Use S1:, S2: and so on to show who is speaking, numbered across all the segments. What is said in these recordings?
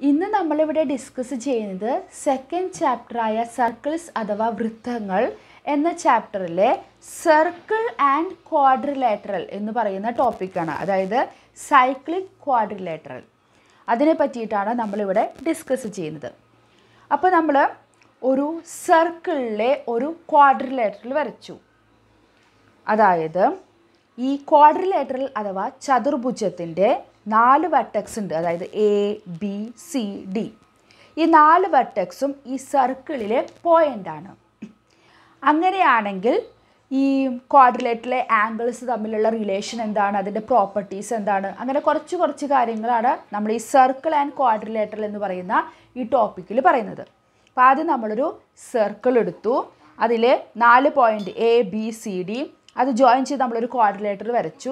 S1: ഇന്ന് നമ്മളിവിടെ ഡിസ്കസ് ചെയ്യുന്നത് സെക്കൻഡ് ചാപ്റ്ററായ സർക്കിൾസ് അഥവാ വൃത്തങ്ങൾ എന്ന ചാപ്റ്ററിലെ സർക്കിൾ ആൻഡ് ക്വാഡ്രിലേറ്ററൽ എന്ന് പറയുന്ന ടോപ്പിക്കാണ് അതായത് സൈക്ലിക് ക്വാഡ്രിലേറ്ററൽ അതിനെ പറ്റിയിട്ടാണ് നമ്മളിവിടെ ഡിസ്കസ് ചെയ്യുന്നത് അപ്പോൾ നമ്മൾ ഒരു സർക്കിളിലെ ഒരു ക്വാഡ്രിലേറ്ററൽ വരച്ചു അതായത് ഈ ക്വാഡ്രിലേറ്ററൽ അഥവാ ചതുർഭുജത്തിൻ്റെ നാല് വെർട്ടെക്സ് ഉണ്ട് അതായത് എ ബി സി ഡി ഈ നാല് വെർട്ടെക്സും ഈ സർക്കിളിലെ പോയിൻ്റാണ് അങ്ങനെയാണെങ്കിൽ ഈ ക്വാഡ്രിലേറ്ററിലെ ആംഗിൾസ് തമ്മിലുള്ള റിലേഷൻ എന്താണ് അതിൻ്റെ പ്രോപ്പർട്ടീസ് എന്താണ് അങ്ങനെ കുറച്ച് കുറച്ച് കാര്യങ്ങളാണ് നമ്മൾ ഈ സർക്കിൾ ആൻഡ് ക്വാഡ്രിലേറ്ററൽ എന്ന് പറയുന്ന ഈ ടോപ്പിക്കിൽ പറയുന്നത് അപ്പോൾ ആദ്യം നമ്മളൊരു സർക്കിൾ എടുത്തു അതിൽ നാല് point A B C D അത് ജോയിൻ ചെയ്ത് നമ്മളൊരു ക്വാഡ്രിലേറ്റർ വരച്ചു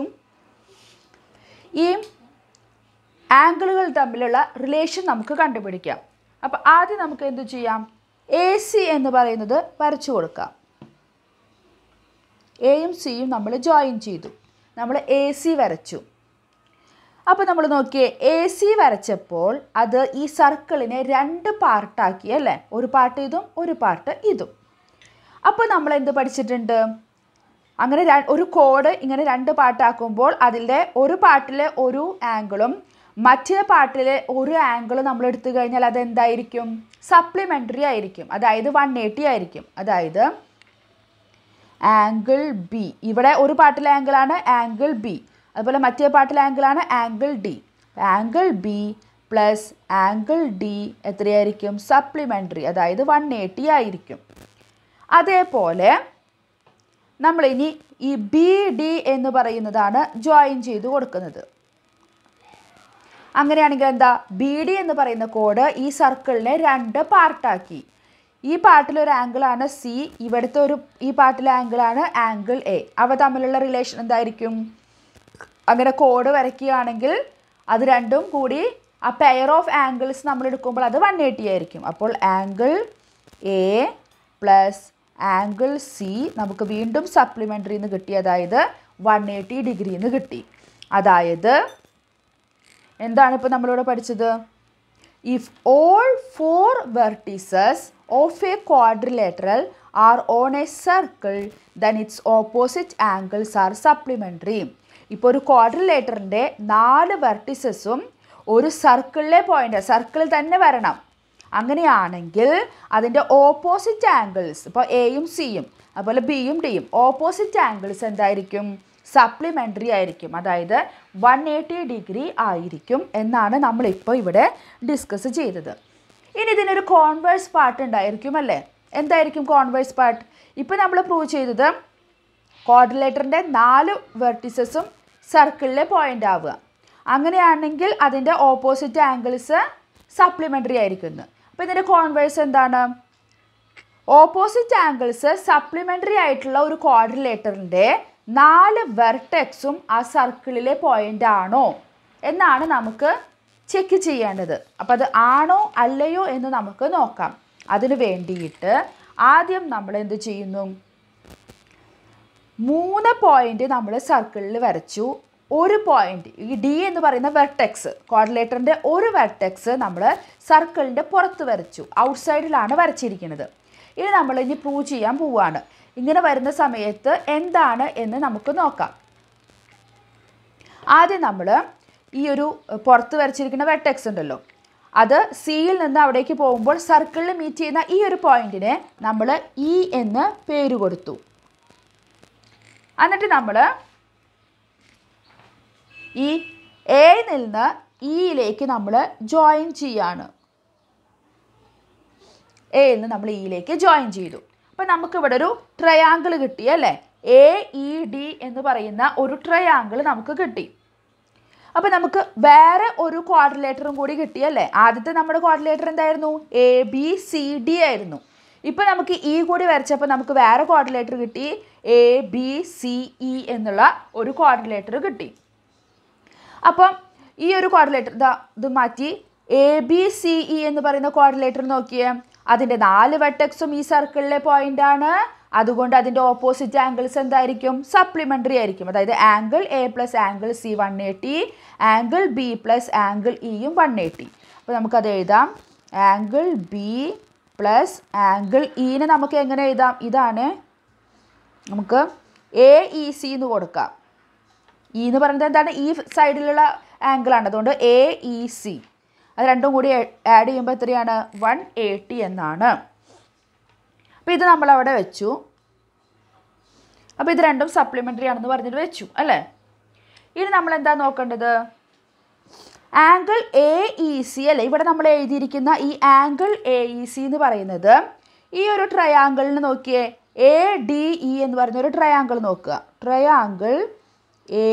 S1: ഈ ആംഗിളുകൾ തമ്മിലുള്ള റിലേഷൻ നമുക്ക് കണ്ടുപിടിക്കാം അപ്പോൾ ആദ്യം നമുക്ക് എന്ത് ചെയ്യാം എ സി എന്ന് പറയുന്നത് വരച്ചു കൊടുക്കാം എയും സിയും നമ്മൾ ജോയിൻ ചെയ്തു നമ്മൾ എ സി വരച്ചു അപ്പോൾ നമ്മൾ നോക്കിയേ എ സി വരച്ചപ്പോൾ അത് ഈ സർക്കിളിനെ രണ്ട് പാർട്ടാക്കി അല്ലേ ഒരു പാർട്ട് ഇതും ഒരു പാർട്ട് ഇതും അപ്പോൾ നമ്മൾ എന്ത് പഠിച്ചിട്ടുണ്ട് അങ്ങനെ ഒരു കോഡ് ഇങ്ങനെ രണ്ട് പാർട്ടാക്കുമ്പോൾ അതിൻ്റെ ഒരു പാർട്ടിലെ ഒരു ആംഗിളും മറ്റേ പാർട്ടിലെ ഒരു ആംഗിൾ നമ്മൾ എടുത്തു കഴിഞ്ഞാൽ അത് എന്തായിരിക്കും സപ്ലിമെൻ്ററി ആയിരിക്കും അതായത് വൺ എയ്റ്റി ആയിരിക്കും അതായത് ആംഗിൾ ബി ഇവിടെ ഒരു പാർട്ടിലെ ആംഗിളാണ് ആംഗിൾ ബി അതുപോലെ മറ്റേ പാർട്ടിലെ ആംഗിളാണ് angle D angle B plus angle D എത്രയായിരിക്കും സപ്ലിമെൻ്ററി അതായത് വൺ എയ്റ്റി ആയിരിക്കും അതേപോലെ നമ്മളിനി ഈ ബി ഡി എന്ന് പറയുന്നതാണ് ജോയിൻ ചെയ്ത് കൊടുക്കുന്നത് അങ്ങനെയാണെങ്കിൽ എന്താ ബി ഡി എന്ന് പറയുന്ന കോഡ് ഈ സർക്കിളിനെ രണ്ട് പാർട്ടാക്കി ഈ പാർട്ടിൽ ഒരു ആംഗിളാണ് സി ഇവിടുത്തെ ഒരു ഈ പാർട്ടിലെ ആംഗിളാണ് ആംഗിൾ എ അവ തമ്മിലുള്ള റിലേഷൻ എന്തായിരിക്കും അങ്ങനെ കോഡ് വരയ്ക്കുകയാണെങ്കിൽ അത് രണ്ടും കൂടി ആ പെയർ ഓഫ് ആംഗിൾസ് നമ്മൾ എടുക്കുമ്പോൾ അത് വൺ എയ്റ്റി ആയിരിക്കും അപ്പോൾ angle A plus angle C നമുക്ക് വീണ്ടും സപ്ലിമെൻ്ററി എന്ന് കിട്ടി അതായത് വൺ എയ്റ്റി ഡിഗ്രി എന്ന് കിട്ടി അതായത് എന്താണ് ഇപ്പോൾ നമ്മളിവിടെ പഠിച്ചത് if all four vertices of a quadrilateral are on a circle then its opposite angles are supplementary ഇപ്പോൾ ഒരു ക്വാഡ്രിലേറ്ററിൻ്റെ നാല് വെർട്ടിസസും ഒരു സർക്കിളിലെ പോയിൻ്റ് സർക്കിളിൽ തന്നെ വരണം അങ്ങനെയാണെങ്കിൽ അതിൻ്റെ ഓപ്പോസിറ്റ് ആംഗിൾസ് ഇപ്പോൾ എയും സിയും അതുപോലെ ബിയും ഡിയും ഓപ്പോസിറ്റ് ആംഗിൾസ് എന്തായിരിക്കും സപ്ലിമെൻ്ററി ആയിരിക്കും അതായത് വൺ എയ്റ്റി ഡിഗ്രി ആയിരിക്കും എന്നാണ് നമ്മളിപ്പോൾ ഇവിടെ ഡിസ്കസ് ചെയ്തത് ഇനി ഇതിനൊരു കോൺവേഴ്സ് പാർട്ട് ഉണ്ടായിരിക്കും അല്ലേ എന്തായിരിക്കും കോൺവേഴ്സ് പാർട്ട് ഇപ്പോൾ നമ്മൾ പ്രൂവ് ചെയ്തത് കോർഡിലേറ്ററിൻ്റെ നാല് വെർട്ടിസസും സർക്കിളിലെ പോയിൻ്റ് ആവുക അങ്ങനെയാണെങ്കിൽ അതിൻ്റെ ഓപ്പോസിറ്റ് ആംഗിൾസ് സപ്ലിമെൻ്ററി ആയിരിക്കുന്നു അപ്പോൾ ഇതിൻ്റെ കോൺവേഴ്സ് എന്താണ് ഓപ്പോസിറ്റ് ആംഗിൾസ് സപ്ലിമെൻ്ററി ആയിട്ടുള്ള ഒരു ക്വാഡ്രിലേറ്ററിൻ്റെ നാല് വെർട്ടെക്സും ആ സർക്കിളിലെ പോയിൻ്റ് ആണോ എന്നാണ് നമുക്ക് ചെക്ക് ചെയ്യേണ്ടത് അപ്പോൾ അത് ആണോ അല്ലയോ എന്ന് നമുക്ക് നോക്കാം അതിന് വേണ്ടിയിട്ട് ആദ്യം നമ്മൾ എന്ത് ചെയ്യുന്നു മൂന്ന് പോയിന്റ് നമ്മൾ സർക്കിളിൽ വരച്ചു ഒരു പോയിന്റ് ഈ ഡി എന്ന് പറയുന്ന വെർട്ടെക്സ് കോർഡിലേറ്ററിൻ്റെ ഒരു വെർട്ടെക്സ് നമ്മൾ സർക്കിളിൻ്റെ പുറത്ത് വരച്ചു ഔട്ട്സൈഡിലാണ് വരച്ചിരിക്കുന്നത് ഇനി നമ്മൾ ഇനി പ്രൂവ് ചെയ്യാൻ പോവുകയാണ് ഇങ്ങനെ വരുന്ന സമയത്ത് എന്താണ് എന്ന് നമുക്ക് നോക്കാം ആദ്യം നമ്മൾ ഈ ഒരു പുറത്ത് വരച്ചിരിക്കുന്ന വെർട്ടെക്സ് ഉണ്ടല്ലോ അത് സിയിൽ നിന്ന് അവിടേക്ക് പോകുമ്പോൾ സർക്കിളിൽ മീറ്റ് ചെയ്യുന്ന ഈ ഒരു പോയിന്റിനെ നമ്മൾ ഇ എന്ന് പേര് കൊടുത്തു എന്നിട്ട് നമ്മൾ ഈ എ നിന്ന് ഇയിലേക്ക് നമ്മൾ ജോയിൻ ചെയ്യാണ് എയിൽ നിന്ന് നമ്മൾ ഇയിലേക്ക് ജോയിൻ ചെയ്തു അപ്പം നമുക്കിവിടെ ഒരു ട്രയാങ്കിൾ കിട്ടി അല്ലേ എ ഇ ഡി എന്ന് പറയുന്ന ഒരു ട്രയാങ്കിൾ നമുക്ക് കിട്ടി അപ്പോൾ നമുക്ക് വേറെ ഒരു ക്വാഡ്രിലേറ്ററും കൂടി കിട്ടിയല്ലേ ആദ്യത്തെ നമ്മുടെ ക്വാഡ്രിലേറ്റർ എന്തായിരുന്നു എ ബി സി ഡി ആയിരുന്നു ഇപ്പോൾ നമുക്ക് ഈ കൂടി വരച്ചപ്പോൾ നമുക്ക് വേറെ ക്വാഡ്രിലേറ്റർ കിട്ടി എ ബി സി ഇ എന്നുള്ള ഒരു ക്വാഡ്രിലേറ്റർ കിട്ടി അപ്പം ഈ ഒരു ക്വാഡ്രിലേറ്റർ ഇതാ ഇത് മാറ്റി എ ബി സി ഇ എന്ന് പറയുന്ന ക്വാഡ്രിലേറ്റർ നോക്കിയേ അതിൻ്റെ നാല് വെട്ടക്സും ഈ സർക്കിളിലെ പോയിന്റ് ആണ് അതുകൊണ്ട് അതിൻ്റെ ഓപ്പോസിറ്റ് ആംഗിൾസ് എന്തായിരിക്കും സപ്ലിമെൻ്ററി ആയിരിക്കും അതായത് angle A plus angle C one eighty angle B plus angle ഇയും വൺ എയ്റ്റി അപ്പോൾ നമുക്കത് എഴുതാം ആംഗിൾ ബി പ്ലസ് ആംഗിൾ ഇനെ നമുക്ക് എങ്ങനെ എഴുതാം ഇതാണ് നമുക്ക് എ ഇ സി എന്ന് കൊടുക്കാം ഇ എന്ന് പറയുന്നത് എന്താണ് ഈ സൈഡിലുള്ള ആംഗിളാണ് അതുകൊണ്ട് എ ഇ സി അത് രണ്ടും കൂടി ആഡ് ചെയ്യുമ്പോൾ എത്രയാണ് വൺ എയ്റ്റി എന്നാണ് അപ്പോൾ ഇത് നമ്മൾ അവിടെ വെച്ചു അപ്പോൾ ഇത് രണ്ടും സപ്ലിമെൻ്ററി ആണെന്ന് പറഞ്ഞിട്ട് വെച്ചു അല്ലേ ഇനി നമ്മൾ എന്താ നോക്കേണ്ടത് ആംഗിൾ എ ഇ സി അല്ലേ ഇവിടെ നമ്മൾ എഴുതിയിരിക്കുന്ന ഈ ആംഗിൾ എ ഇ സി എന്ന് പറയുന്നത് ഈ ഒരു ട്രയാങ്കിളിന് നോക്കിയേ എ ഡി ഇ എന്ന് പറയുന്ന ഒരു ട്രയാങ്കിൾ നോക്കുക ട്രയാങ്കിൾ എ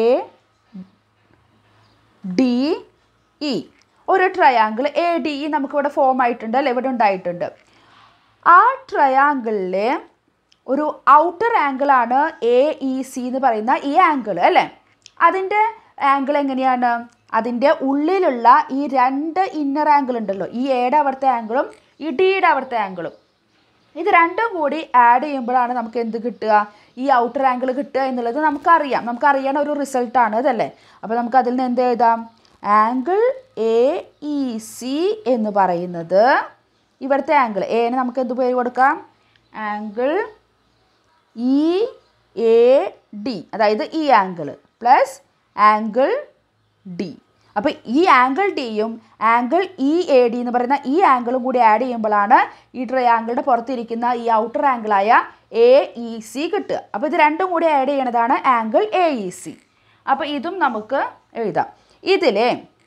S1: ഡി ഇ ഒരു ട്രയാങ്കിൾ എ ഡി ഇ നമുക്കിവിടെ ഫോം ആയിട്ടുണ്ട് അല്ലേ ഇവിടെ ഉണ്ടായിട്ടുണ്ട് ആ ട്രയാങ്കിളിലെ ഒരു ഔട്ടർ ആംഗിളാണ് എ ഇ സി എന്ന് പറയുന്ന ഈ ആംഗിൾ അല്ലേ അതിൻ്റെ ആംഗിൾ എങ്ങനെയാണ് അതിൻ്റെ ഉള്ളിലുള്ള ഈ രണ്ട് ഇന്നർ ആംഗിൾ ഉണ്ടല്ലോ ഈ എയുടെ അവിടുത്തെ ആംഗിളും ഈ ഡിയുടെ അവിടുത്തെ ആംഗിളും ഇത് രണ്ടും കൂടി ആഡ് ചെയ്യുമ്പോഴാണ് നമുക്ക് എന്ത് കിട്ടുക ഈ ഔട്ടർ ആംഗിൾ കിട്ടുക എന്നുള്ളത് നമുക്കറിയാം നമുക്കറിയണ ഒരു റിസൾട്ടാണ് അതല്ലേ അപ്പോൾ നമുക്ക് അതിൽ നിന്ന് എന്ത് എഴുതാം ആംഗിൾ എ ഇ സി എന്ന് പറയുന്നത് ഇവിടുത്തെ ആംഗിൾ എന് നമുക്ക് എന്ത് പേര് കൊടുക്കാം ആംഗിൾ ഇ എ ഡി അതായത് ഈ ആംഗിൾ പ്ലസ് ആംഗിൾ ഡി അപ്പോൾ ഈ ആംഗിൾ ഡിയും ആംഗിൾ ഇ എ ഡി എന്ന് പറയുന്ന ഈ ആംഗിളും കൂടി ആഡ് ചെയ്യുമ്പോഴാണ് ഈ ട്രയാങ്കിളുടെ പുറത്തിരിക്കുന്ന ഈ ഔട്ടർ ആംഗിളായ എ ഇ സി കിട്ടുക അപ്പോൾ ഇത് രണ്ടും കൂടി ആഡ് ചെയ്യണതാണ് ആംഗിൾ എ ഇ സി അപ്പോൾ ഇതും നമുക്ക് എഴുതാം ഇതിലെ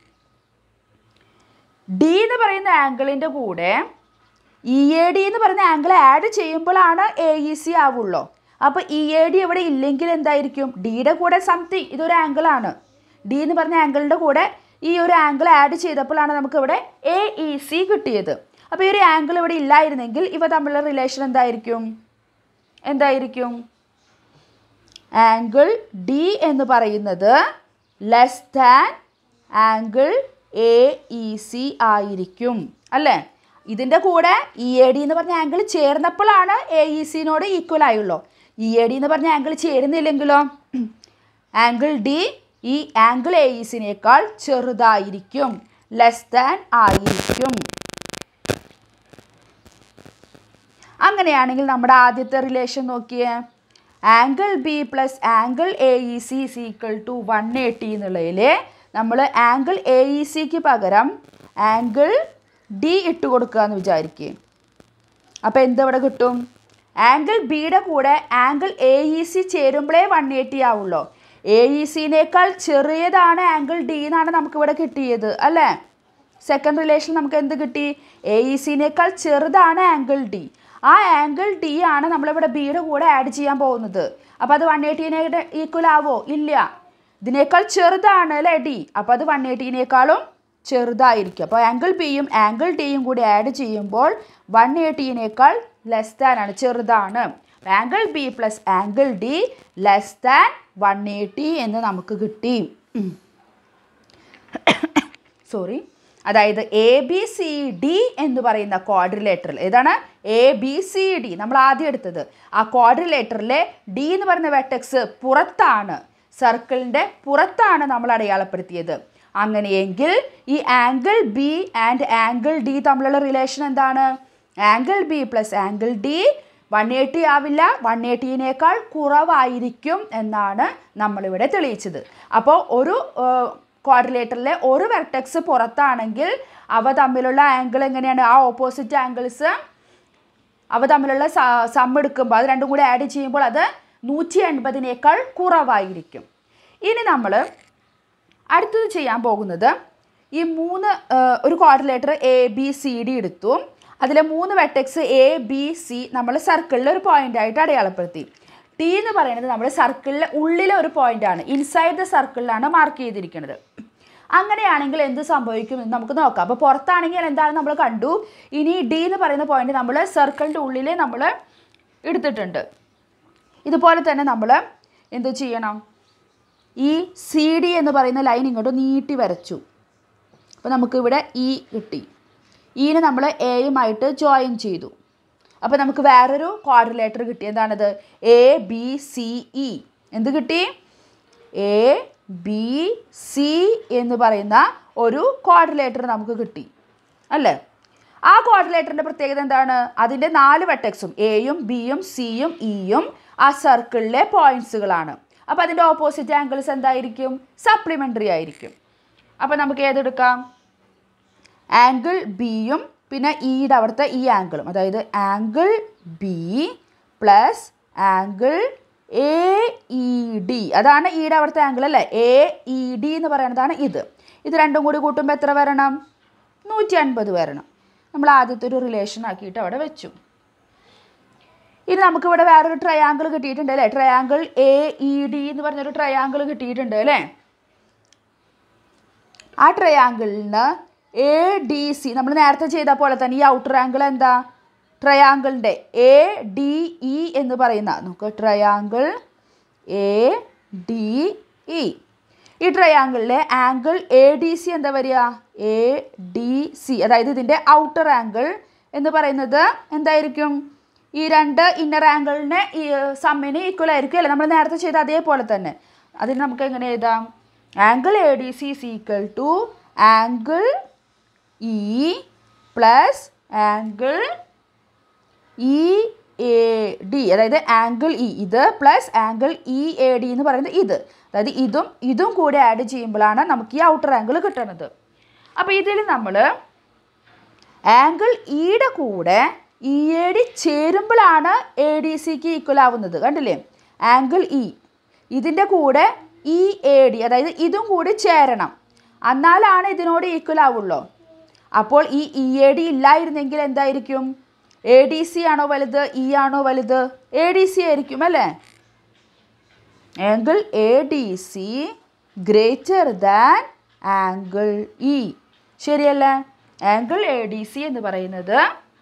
S1: ഡി എന്ന് പറയുന്ന ആംഗിളിൻ്റെ കൂടെ ഇ എ ഡി എന്ന് പറയുന്ന ആംഗിൾ ആഡ് ചെയ്യുമ്പോഴാണ് എ ഇ സി ആവുള്ളൂ അപ്പോൾ ഇ എ ഡി ഇവിടെ ഇല്ലെങ്കിൽ എന്തായിരിക്കും ഡിയുടെ കൂടെ സംതിങ് ഇതൊരു ആംഗിളാണ് ഡി എന്ന് പറഞ്ഞ ആംഗിളിൻ്റെ കൂടെ ഈ ഒരു ആംഗിൾ ആഡ് ചെയ്തപ്പോഴാണ് നമുക്ക് ഇവിടെ എ ഇ സി കിട്ടിയത് അപ്പോൾ ഈ ഒരു ആംഗിൾ ഇവിടെ ഇല്ലായിരുന്നെങ്കിൽ ഇവ തമ്മിലുള്ള റിലേഷൻ എന്തായിരിക്കും എന്തായിരിക്കും ആംഗിൾ ഡി എന്ന് പറയുന്നത് less than angle A E C ആയിരിക്കും അല്ലേ ഇതിൻ്റെ കൂടെ ഇ എ ഡി എന്ന് പറഞ്ഞ ആംഗിൾ ചേർന്നപ്പോഴാണ് എ ഇ സിനോട് ഈക്വൽ ആയുള്ളൂ ഇ എ ഡി എന്ന് പറഞ്ഞ ആംഗിൾ ചേരുന്നില്ലെങ്കിലോ ആംഗിൾ ഡി ഈ ആംഗിൾ എ ഇ സിനേക്കാൾ ചെറുതായിരിക്കും ലെസ് ദാൻ ആയിരിക്കും അങ്ങനെയാണെങ്കിൽ നമ്മുടെ ആദ്യത്തെ റിലേഷൻ നോക്കിയേ angle B plus angle A E C is equal to one eighty എന്നുള്ളതിൽ നമ്മൾ ആംഗിൾ എ ഇ സിക്ക് പകരം ആംഗിൾ ഡി ഇട്ട് കൊടുക്കുക എന്ന് വിചാരിക്കുക അപ്പോൾ എന്തിവിടെ കിട്ടും ആംഗിൾ ബിയുടെ കൂടെ ആംഗിൾ എ ഇ സി ചേരുമ്പോഴേ വൺ എയ്റ്റി ആവുള്ളൂ എ ഇ സിനേക്കാൾ ചെറിയതാണ് ആംഗിൾ ഡി എന്നാണ് നമുക്കിവിടെ കിട്ടിയത് അല്ലേ സെക്കൻഡ് റിലേഷൻ നമുക്ക് എന്ത് കിട്ടി എ ഇ സിനേക്കാൾ ചെറുതാണ് ആംഗിൾ ഡി ആ ആംഗിൾ ഡി ആണ് നമ്മളിവിടെ ബിയുടെ കൂടെ ആഡ് ചെയ്യാൻ പോകുന്നത് അപ്പോൾ അത് വൺ എയ്റ്റീനെ ഈക്വൽ ആവോ ഇല്ല ഇതിനേക്കാൾ ചെറുതാണ് അല്ലേ ഡി അപ്പോൾ അത് വൺ എയ്റ്റീനേക്കാളും ചെറുതായിരിക്കും അപ്പോൾ ആംഗിൾ ബിയും ആംഗിൾ ഡിയും കൂടി ആഡ് ചെയ്യുമ്പോൾ വൺ എയ്റ്റീനേക്കാൾ ലെസ് ദാൻ ആണ് ചെറുതാണ് angle B plus angle D less than one eighty എന്ന് നമുക്ക് കിട്ടി സോറി അതായത് എ ബി സി ഡി എന്ന് പറയുന്ന ക്വാഡ്രിലേറ്ററിൽ ഏതാണ് എ ബി സി ഡി നമ്മൾ ആദ്യം എടുത്തത് ആ ക്വാഡ്രിലേറ്ററിലെ ഡി എന്ന് പറയുന്ന വെട്ടക്സ് പുറത്താണ് സർക്കിളിൻ്റെ പുറത്താണ് നമ്മൾ അടയാളപ്പെടുത്തിയത് അങ്ങനെയെങ്കിൽ ഈ angle B and angle D തമ്മിലുള്ള റിലേഷൻ എന്താണ് angle B plus angle D one eighty ആവില്ല വൺ എയ്റ്റീനേക്കാൾ കുറവായിരിക്കും എന്നാണ് നമ്മളിവിടെ തെളിയിച്ചത് അപ്പോൾ ഒരു ക്വാഡ്രിലേറ്ററിലെ ഒരു വെർട്ടെക്സ് പുറത്താണെങ്കിൽ അവ തമ്മിലുള്ള ആംഗിൾ എങ്ങനെയാണ് ആ ഓപ്പോസിറ്റ് ആംഗിൾസ് അവ തമ്മിലുള്ള സം എടുക്കുമ്പോൾ അത് രണ്ടും കൂടി ആഡ് ചെയ്യുമ്പോൾ അത് നൂറ്റി എൺപതിനേക്കാൾ കുറവായിരിക്കും ഇനി നമ്മൾ അടുത്തത് ചെയ്യാൻ പോകുന്നത് ഈ മൂന്ന് ആ, ഒരു quadrilateral A B C D എടുത്തു അതിലെ മൂന്ന് വെട്ടെക്സ് എ ബി സി നമ്മൾ സർക്കിളിൽ ഒരു പോയിന്റ് ആയിട്ട് അടയാളപ്പെടുത്തി ടി എന്ന് പറയുന്നത് നമ്മൾ സർക്കിളിലെ ഉള്ളിലെ ഒരു പോയിന്റ് ആണ് ഇൻസൈഡ് ദ സർക്കിളിലാണ് മാർക്ക് ചെയ്തിരിക്കുന്നത് അങ്ങനെയാണെങ്കിൽ എന്ത് സംഭവിക്കും എന്ന് നമുക്ക് നോക്കാം അപ്പോൾ പുറത്താണെങ്കിൽ എന്താണ് നമ്മൾ കണ്ടു ഇനി ഡി എന്ന് പറയുന്ന പോയിന്റ് നമ്മൾ സർക്കിളിൻ്റെ ഉള്ളിൽ നമ്മൾ എടുത്തിട്ടുണ്ട് ഇതുപോലെ തന്നെ നമ്മൾ എന്ത് ചെയ്യണം ഈ സി ഡി എന്ന് പറയുന്ന ലൈൻ ഇങ്ങോട്ട് നീട്ടി വരച്ചു അപ്പോൾ നമുക്കിവിടെ ഇ കിട്ടി ഇനെ നമ്മൾ എയുമായിട്ട് ജോയിൻ ചെയ്തു അപ്പോൾ നമുക്ക് വേറൊരു ക്വാഡ്രിലേറ്റർ കിട്ടി എന്താണത് എ ബി സി ഇ എന്ത് കിട്ടി എ ബി സി എന്ന് പറയുന്ന ഒരു ക്വാഡ്രിലേറ്റർ നമുക്ക് കിട്ടി അല്ലേ ആ ക്വാഡ്രിലേറ്ററിൻ്റെ പ്രത്യേകത എന്താണ് അതിൻ്റെ നാല് വെട്ടക്സും എയും ബിയും സിയും ഇയും ആ സർക്കിളിലെ പോയിന്റ്സുകളാണ് അപ്പോൾ അതിൻ്റെ ഓപ്പോസിറ്റ് ആംഗിൾസ് എന്തായിരിക്കും സപ്ലിമെൻ്ററി ആയിരിക്കും അപ്പോൾ നമുക്ക് ഏതെടുക്കാം ആംഗിൾ ബിയും പിന്നെ ഇയുടെ അവിടുത്തെ ഈ ആംഗിളും അതായത് angle B plus angle A E D അതാണ് ഇയുടെ അവിടുത്തെ ആംഗിൾ അല്ലേ എ ഇ ഡി എന്ന് പറയുന്നതാണ് ഇത് ഇത് രണ്ടും കൂടി കൂട്ടുമ്പോൾ എത്ര വരണം നൂറ്റി അൻപത് വരണം നമ്മൾ ആദ്യത്തെ ഒരു റിലേഷൻ ആക്കിയിട്ട് അവിടെ വെച്ചു ഇനി നമുക്കിവിടെ വേറൊരു ട്രയാങ്കിൾ കിട്ടിയിട്ടുണ്ട് അല്ലേ ട്രയാങ്കിൾ എ ഇ ഡി എന്ന് പറഞ്ഞൊരു ട്രയാങ്കിൾ കിട്ടിയിട്ടുണ്ട് അല്ലേ ആ ട്രയാങ്കിളിന് എ ഡി സി നമ്മൾ നേരത്തെ ചെയ്ത പോലെ തന്നെ ഈ ഔട്ടർ ആംഗിൾ എന്താ ട്രയാങ്കിളിൻ്റെ എ ഡി ഇ എന്ന് പറയുന്ന നമുക്ക് ട്രയാങ്കിൾ എ ഡി ഇ ഈ ട്രയാങ്കിളിലെ ആംഗിൾ എ ഡി സി എന്താ വരിക എ ഡി സി അതായത് ഇതിൻ്റെ ഔട്ടർ ആംഗിൾ എന്ന് പറയുന്നത് എന്തായിരിക്കും ഈ രണ്ട് ഇന്നർ ആംഗിളിന് ഈ സമ്മിന് ഈക്വൽ ആയിരിക്കും അല്ലേ നമ്മൾ നേരത്തെ ചെയ്ത അതേപോലെ തന്നെ അതിന് നമുക്ക് എങ്ങനെ എഴുതാം angle A D C is equal to angle E plus angle E A D അതായത് ആംഗിൾ ഇ ഇത് plus angle E A D എന്ന് പറയുന്നത് ഇത് അതായത് ഇതും ഇതും കൂടി ആഡ് ചെയ്യുമ്പോഴാണ് നമുക്ക് ഈ ഔട്ടർ ആംഗിൾ കിട്ടുന്നത് അപ്പോൾ ഇതിൽ നമ്മൾ ആംഗിൾ ഇയുടെ കൂടെ ഇ എ ഡി ചേരുമ്പോഴാണ് എ ഡി സിക്ക് ഈക്വൽ ആവുന്നത് കണ്ടില്ലേ ആംഗിൾ ഇ ഇതിൻ്റെ കൂടെ ഇ എ ഡി അതായത് ഇതും കൂടി ചേരണം എന്നാലാണ് ഇതിനോട് ഈക്വൽ ആവുള്ളൂ അപ്പോൾ ഈ ഇ എ ഡി ഇല്ലായിരുന്നെങ്കിൽ എന്തായിരിക്കും എ ഡി സി ആണോ വലുത് ഇ ആണോ വലുത് എ ഡി സി ആയിരിക്കും അല്ലേ angle A D C greater than angle E ശരിയല്ലേ ആംഗിൾ എ ഡി സി എന്ന് പറയുന്നത്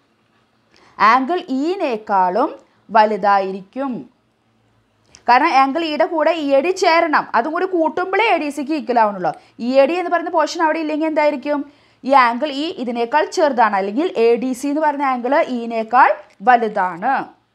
S1: ആംഗിൾ ഇനേക്കാളും വലുതായിരിക്കും കാരണം ആംഗിൾ ഇയുടെ കൂടെ ഇ എ ഡി ചേരണം അതും കൂടി കൂട്ടുമ്പോഴേ എ ഡി സിക്ക് ഈക്വൽ ആവണുള്ളൂ ഇ എ ഡി എന്ന് പറയുന്ന പോർഷൻ അവിടെ ഇല്ലെങ്കിൽ എന്തായിരിക്കും ഈ ആംഗിൾ ഇ ഇതിനേക്കാൾ ചെറുതാണ് അല്ലെങ്കിൽ എ ഡി സി എന്ന് പറയുന്ന ആംഗിൾ ഇനേക്കാൾ വലുതാണ്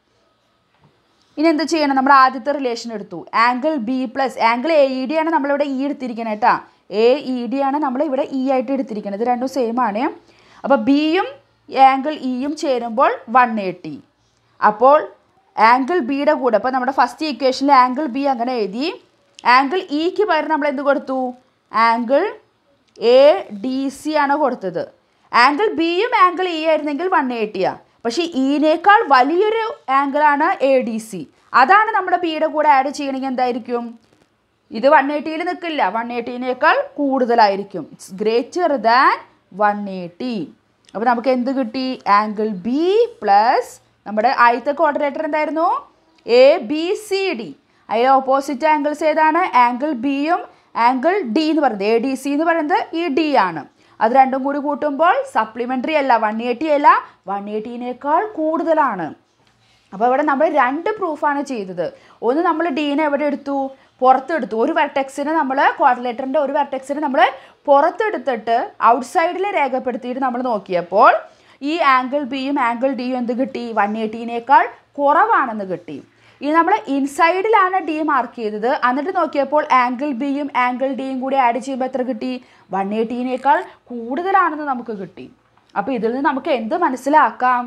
S1: ഇനി എന്ത് ചെയ്യണം നമ്മൾ ആദ്യത്തെ റിലേഷൻ എടുത്തു angle B plus angle A E D ആണ് നമ്മളിവിടെ ഇ എടുത്തിരിക്കുന്നത് കേട്ടോ എ ഇ ഡി ആണ് നമ്മൾ ഇവിടെ ഇ ആയിട്ട് എടുത്തിരിക്കുന്നത് ഇത് രണ്ടും സെയിം ആണ് അപ്പോൾ ബിയും ആംഗിൾ ഇയും ചേരുമ്പോൾ വൺ എയ്റ്റി അപ്പോൾ ആംഗിൾ ബിയുടെ കൂടെ അപ്പോൾ നമ്മുടെ ഫസ്റ്റ് ഇക്വേഷനിൽ ആംഗിൾ ബി അങ്ങനെ എഴുതി ആംഗിൾ ഇക്ക് പകരം നമ്മൾ എന്ത് കൊടുത്തു ആംഗിൾ എ ഡി സി ആണ് കൊടുത്തത് ആംഗിൾ ബിയും ആംഗിൾ ഇ ആയിരുന്നെങ്കിൽ വൺ എയ്റ്റിയാണ് പക്ഷേ ഇനേക്കാൾ വലിയൊരു ആംഗിളാണ് എ ഡി സി അതാണ് നമ്മുടെ ബിയുടെ കൂടെ ആഡ് ചെയ്യണമെങ്കിൽ എന്തായിരിക്കും ഇത് വൺ എയ്റ്റിയിൽ നിൽക്കില്ല വൺ എയ്റ്റീനേക്കാൾ കൂടുതലായിരിക്കും it's greater than one eighty അപ്പോൾ നമുക്ക് എന്ത് കിട്ടി ആംഗിൾ ബി പ്ലസ് നമ്മുടെ ആദ്യത്തെ ക്വാഡ്രേറ്റർ എന്തായിരുന്നു എ ബി സി ഡി അതിലെ ഓപ്പോസിറ്റ് ആംഗിൾസ് ഏതാണ് ആംഗിൾ ബിയും ആംഗിൾ ഡി എന്ന് പറയുന്നത് എ ഡി സി എന്ന് പറയുന്നത് ഈ ഡി ആണ് അത് രണ്ടും കൂടി കൂട്ടുമ്പോൾ സപ്ലിമെൻ്ററി അല്ല വൺ എയ്റ്റി അല്ല വൺ എയ്റ്റീനേക്കാൾ കൂടുതലാണ് അപ്പോൾ ഇവിടെ നമ്മൾ രണ്ട് പ്രൂഫാണ് ചെയ്തത് ഒന്ന് നമ്മൾ ഡീനെ എവിടെ എടുത്തു പുറത്തെടുത്തു ഒരു വെർട്ടെക്സിനെ നമ്മൾ ക്വാഡ്രിലേറ്ററിൻ്റെ ഒരു വെർട്ടെക്സിനെ നമ്മൾ പുറത്തെടുത്തിട്ട് ഔട്ട്സൈഡിൽ രേഖപ്പെടുത്തിയിട്ട് നമ്മൾ നോക്കിയപ്പോൾ ഈ ആംഗിൾ ബിയും ആംഗിൾ ഡിയും എന്ത് കിട്ടി വൺ എയ്റ്റീനേക്കാൾ കുറവാണെന്ന് കിട്ടി ഇനി നമ്മൾ ഇൻസൈഡിലാണ് ഡി മാർക്ക് ചെയ്തത് എന്നിട്ട് നോക്കിയപ്പോൾ ആംഗിൾ ബിയും ആംഗിൾ ഡിയും കൂടി ആഡ് ചെയ്യുമ്പോൾ എത്ര കിട്ടി വൺ എയ്റ്റീനേക്കാൾ കൂടുതലാണെന്ന് നമുക്ക് കിട്ടി അപ്പോൾ ഇതിൽ നിന്ന് നമുക്ക് എന്ത് മനസ്സിലാക്കാം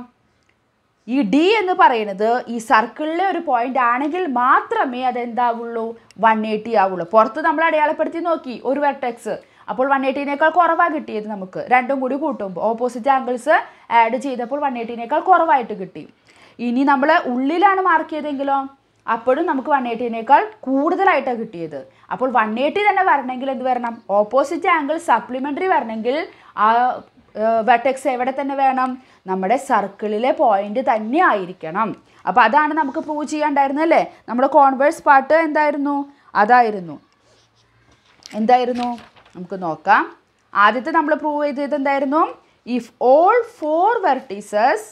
S1: ഈ ഡി എന്ന് പറയുന്നത് ഈ സർക്കിളിലെ ഒരു പോയിന്റ് ആണെങ്കിൽ മാത്രമേ അത് എന്താവുള്ളൂ വൺ എയ്റ്റി ആവുള്ളൂ പുറത്ത് നമ്മൾ അടയാളപ്പെടുത്തി നോക്കി ഒരു വെർട്ടെക്സ് അപ്പോൾ വൺ എയ്റ്റീനേക്കാൾ കുറവാണ് കിട്ടിയത് നമുക്ക് രണ്ടും കൂടി കൂട്ടുമ്പോൾ ഓപ്പോസിറ്റ് ആംഗിൾസ് ആഡ് ചെയ്തപ്പോൾ വൺ എയ്റ്റീനേക്കാൾ കുറവായിട്ട് കിട്ടി ഇനി നമ്മൾ ഉള്ളിലാണ് മാർക്ക് ചെയ്തെങ്കിലോ അപ്പോഴും നമുക്ക് വൺ എയ്റ്റീനേക്കാൾ കൂടുതലായിട്ടാണ് കിട്ടിയത് അപ്പോൾ വൺ എയ്റ്റി തന്നെ വരണമെങ്കിൽ എന്ത് വരണം ഓപ്പോസിറ്റ് ആംഗിൾ സപ്ലിമെൻ്ററി വരണമെങ്കിൽ ആ വെർട്ടെക്സ് എവിടെ തന്നെ വേണം നമ്മുടെ സർക്കിളിലെ പോയിന്റ് തന്നെ ആയിരിക്കണം അപ്പോൾ അതാണ് നമുക്ക് പ്രൂവ് ചെയ്യാണ്ടായിരുന്നത് അല്ലേ നമ്മുടെ കോൺവേഴ്സ് പാർട്ട് എന്തായിരുന്നു അതായിരുന്നു എന്തായിരുന്നു നമുക്ക് നോക്കാം ആദ്യത്തെ നമ്മൾ പ്രൂവ് ചെയ്തത് എന്തായിരുന്നു if all four vertices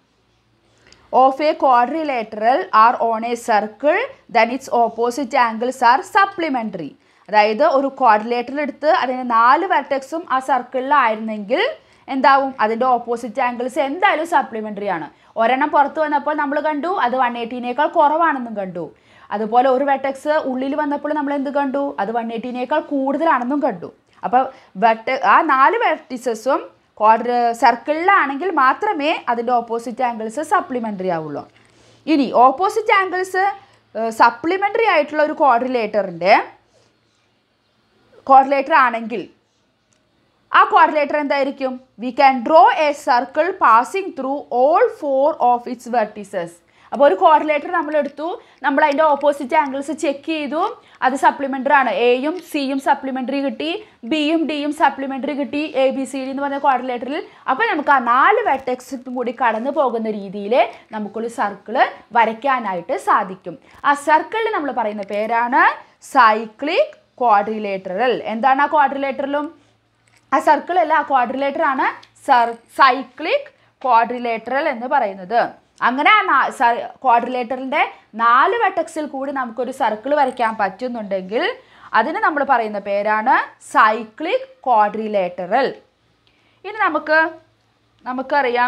S1: of a quadrilateral are on a circle then its opposite angles are supplementary അതായത് ഒരു ക്വാഡ്രിലേറ്റർ എടുത്ത് അതിന് നാല് വെർട്ടെക്സും ആ സർക്കിളിലായിരുന്നെങ്കിൽ എന്താവും അതിൻ്റെ ഓപ്പോസിറ്റ് ആംഗിൾസ് എന്തായാലും സപ്ലിമെൻ്ററി ആണ് ഒരെണ്ണം പുറത്ത് വന്നപ്പോൾ നമ്മൾ കണ്ടു അത് വൺ എയ്റ്റീനേക്കാൾ കുറവാണെന്നും കണ്ടു അതുപോലെ ഒരു വെട്ടക്സ് ഉള്ളിൽ വന്നപ്പോൾ നമ്മൾ എന്ത് കണ്ടു അത് വൺ എയ്റ്റീനേക്കാൾ കൂടുതലാണെന്നും കണ്ടു അപ്പോൾ വെട്ട ആ നാല് വെർട്ടിസസും ക്വാഡ്ര സർക്കിളിലാണെങ്കിൽ മാത്രമേ അതിൻ്റെ ഓപ്പോസിറ്റ് ആംഗിൾസ് സപ്ലിമെൻ്ററി ആവുള്ളൂ ഇനി ഓപ്പോസിറ്റ് ആംഗിൾസ് സപ്ലിമെൻ്ററി ആയിട്ടുള്ള ഒരു ക്വാഡ്രിലേറ്ററിൻ്റെ ക്വാഡ്രിലേറ്റർ ആണെങ്കിൽ ആ ക്വാഡ്രിലേറ്റർ എന്തായിരിക്കും we can draw a circle passing through all four of its vertices അപ്പോൾ ഒരു ക്വാഡ്രിലേറ്റർ നമ്മൾ എടുത്തു നമ്മൾ അതിൻ്റെ ഓപ്പോസിറ്റ് ആംഗിൾസ് ചെക്ക് ചെയ്തു അത് സപ്ലിമെൻ്ററി ആണ് എയും സിയും സപ്ലിമെൻ്ററി കിട്ടി ബിയും ഡിയും സപ്ലിമെൻ്ററി കിട്ടി എ ബി സി ഡി എന്ന് പറഞ്ഞ ക്വാഡ്രിലേറ്ററിൽ അപ്പോൾ നമുക്ക് ആ നാല് വെട്ടക്സും കൂടി കടന്നു പോകുന്ന രീതിയിൽ നമുക്കൊരു സർക്കിൾ വരയ്ക്കാനായിട്ട് സാധിക്കും ആ സർക്കിളിൽ നമ്മൾ പറയുന്ന പേരാണ് സൈക്ലിക് ക്വാഡ്രിലേറ്ററൽ എന്താണ് ആ ക്വാഡ്രിലേറ്ററിലും ആ സർക്കിൾ അല്ല ആ ക്വാഡ്രിലേറ്റർ ആണ് സർ സൈക്ലിക് ക്വാഡ്രിലേറ്ററൽ എന്ന് പറയുന്നത് അങ്ങനെ ആ ക്വാഡ്രിലേറ്ററിൻ്റെ നാല് വെട്ടക്സിൽ കൂടി നമുക്കൊരു സർക്കിൾ വരയ്ക്കാൻ പറ്റുന്നുണ്ടെങ്കിൽ അതിന് നമ്മൾ പറയുന്ന പേരാണ് സൈക്ലിക് ക്വാഡ്രിലേറ്ററൽ ഇനി നമുക്ക് നമുക്കറിയാം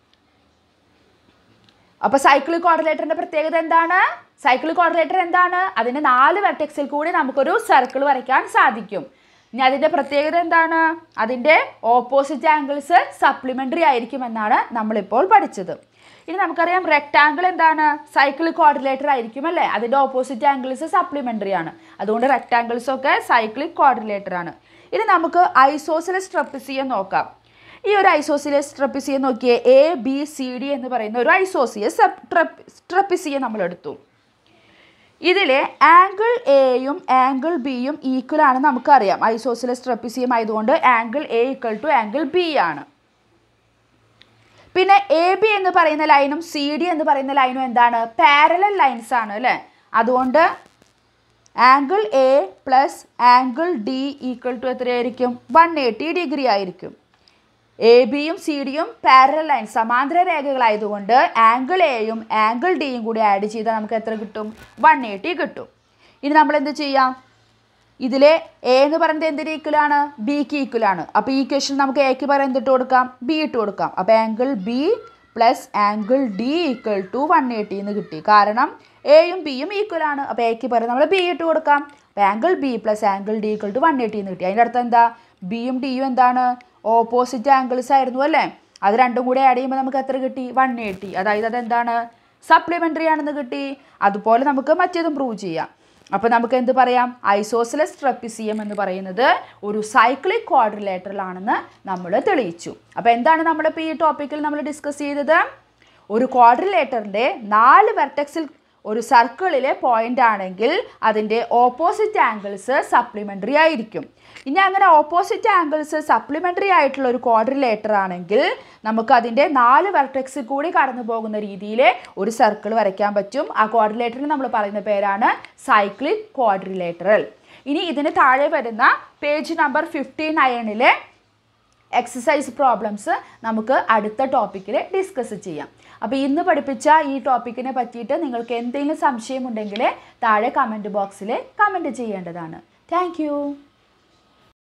S1: അപ്പോൾ സൈക്ലിക് കോർഡിനേറ്ററിന്റെ പ്രത്യേകത എന്താണ് സൈക്ലിക് കോർഡിനേറ്റർ എന്താണ് അതിന് നാല് വെർട്ടെക്സിൽ കൂടി നമുക്കൊരു സർക്കിൾ വരയ്ക്കാൻ സാധിക്കും ഇനി അതിന്റെ പ്രത്യേകത എന്താണ് അതിന്റെ ഓപ്പോസിറ്റ് ആംഗിൾസ് സപ്ലിമെന്ററി ആയിരിക്കും എന്നാണ് നമ്മളിപ്പോൾ പഠിച്ചത് ഇനി നമുക്കറിയാം റെക്ടാങ്കിൾ എന്താണ് സൈക്ലിക് കോർഡിനേറ്റർ ആയിരിക്കും അല്ലേ അതിന്റെ ഓപ്പോസിറ്റ് ആംഗിൾസ് സപ്ലിമെന്ററി ആണ് അതുകൊണ്ട് റെക്ടാങ്കിൾസ് ഒക്കെ സൈക്ലിക് കോർഡിനേറ്റർ ആണ് ഇനി നമുക്ക് ഐസോസിലസ് ട്രപ്പിസിയം നോക്കാം ഈ ഒരു ഐസോസിയസ് ട്രപ്പിസിയെ നോക്കിയേ എ ബി സി ഡി എന്ന് പറയുന്ന ഒരു ഐസോസിയസ് ട്രപ്പിസിയെ നമ്മൾ എടുത്തു ഇതിലെ ആംഗിൾ എയും ആംഗിൾ ബിയും ഈക്വൽ ആണ് നമുക്കറിയാം ഐസോസിലസ് ട്രപ്പിസിയം ആയതുകൊണ്ട് angle A equal to angle B ആണ് പിന്നെ എ ബി എന്ന് പറയുന്ന ലൈനും സി ഡി എന്ന് പറയുന്ന ലൈനും എന്താണ് പാരലൽ ലൈൻസ് ആണ് അല്ലേ അതുകൊണ്ട് angle A plus angle D equal to എത്രയായിരിക്കും വൺ എയ്റ്റി ഡിഗ്രി ആയിരിക്കും എ ബിയും സി ഡിയും പാരലൽ ലൈൻ സമാന്തര രേഖകളായതുകൊണ്ട് ആംഗിൾ എയും ആംഗിൾ ഡിയും കൂടി ആഡ് ചെയ്താൽ നമുക്ക് എത്ര കിട്ടും വൺ എയ്റ്റി കിട്ടും ഇനി നമ്മൾ എന്ത് ചെയ്യാം ഇതിലെ എ എന്ന് പറയുന്നത് എന്തിന് ഈക്വലാണ് ബിക്ക് ഈക്വലാണ് അപ്പോൾ ഈ ക്വസ്റ്റൻ നമുക്ക് എക്ക് പകരം എന്തിട്ട് കൊടുക്കാം ബി ഇട്ട് കൊടുക്കാം അപ്പോൾ angle B plus angle D equal to one eighty എന്ന് കിട്ടി കാരണം എയും ബിയും ഈക്വൽ ആണ് അപ്പോൾ എക്ക് പകരം നമ്മൾ ബി ഇട്ട് കൊടുക്കാം അപ്പോൾ angle B plus angle D equal to one eighty എന്ന് കിട്ടി അതിൻ്റെ അർത്ഥം എന്താ ബിയും ഡിയും എന്താണ് ഓപ്പോസിറ്റ് ആംഗിൾസ് ആയിരുന്നു അല്ലേ അത് രണ്ടും കൂടെ ആഡ് ചെയ്യുമ്പോൾ നമുക്ക് എത്ര കിട്ടി വൺ എയ്റ്റി അതായത് അതെന്താണ് സപ്ലിമെൻ്ററി ആണെന്ന് കിട്ടി അതുപോലെ നമുക്ക് മറ്റേതും പ്രൂവ് ചെയ്യാം അപ്പോൾ നമുക്ക് എന്ത് പറയാം ഐസോസിലസ് ട്രപ്പിസിയം എന്ന് പറയുന്നത് ഒരു സൈക്ലിക് ക്വാഡ്രിലേറ്ററിലാണെന്ന് നമ്മൾ തെളിയിച്ചു അപ്പോൾ എന്താണ് നമ്മളിപ്പോൾ ഈ ടോപ്പിക്കിൽ നമ്മൾ ഡിസ്കസ് ചെയ്തത് ഒരു ക്വാഡ്രിലേറ്ററിൻ്റെ നാല് വെർട്ടെക്സിൽ ഒരു സർക്കിളിലെ പോയിന്റ് ആണെങ്കിൽ അതിൻ്റെ ഓപ്പോസിറ്റ് ആംഗിൾസ് സപ്ലിമെൻ്ററി ആയിരിക്കും ഇനി അങ്ങനെ ഓപ്പോസിറ്റ് ആംഗിൾസ് സപ്ലിമെൻ്ററി ആയിട്ടുള്ള ഒരു ക്വാഡ്രിലേറ്റർ ആണെങ്കിൽ നമുക്ക് അതിൻ്റെ നാല് വെർട്ടെക്സിൽ കൂടി കടന്നു പോകുന്ന രീതിയിൽ ഒരു സർക്കിൾ വരയ്ക്കാൻ പറ്റും ആ ക്വാഡ്രിലേറ്ററിന് നമ്മൾ പറയുന്ന പേരാണ് സൈക്ലിക് ക്വാഡ്രിലേറ്ററൽ ഇനി ഇതിന് താഴെ വരുന്ന പേജ് നമ്പർ ഫിഫ്റ്റി നയനിലെ എക്സസൈസ് പ്രോബ്ലംസ് നമുക്ക് അടുത്ത ടോപ്പിക്കിൽ ഡിസ്കസ് ചെയ്യാം അപ്പോൾ ഇന്ന് പഠിപ്പിച്ച ഈ ടോപ്പിക്കിനെ പറ്റിയിട്ട് നിങ്ങൾക്ക് എന്തെങ്കിലും സംശയമുണ്ടെങ്കിൽ താഴെ കമൻറ്റ് ബോക്സിൽ കമൻറ്റ് ചെയ്യേണ്ടതാണ് താങ്ക്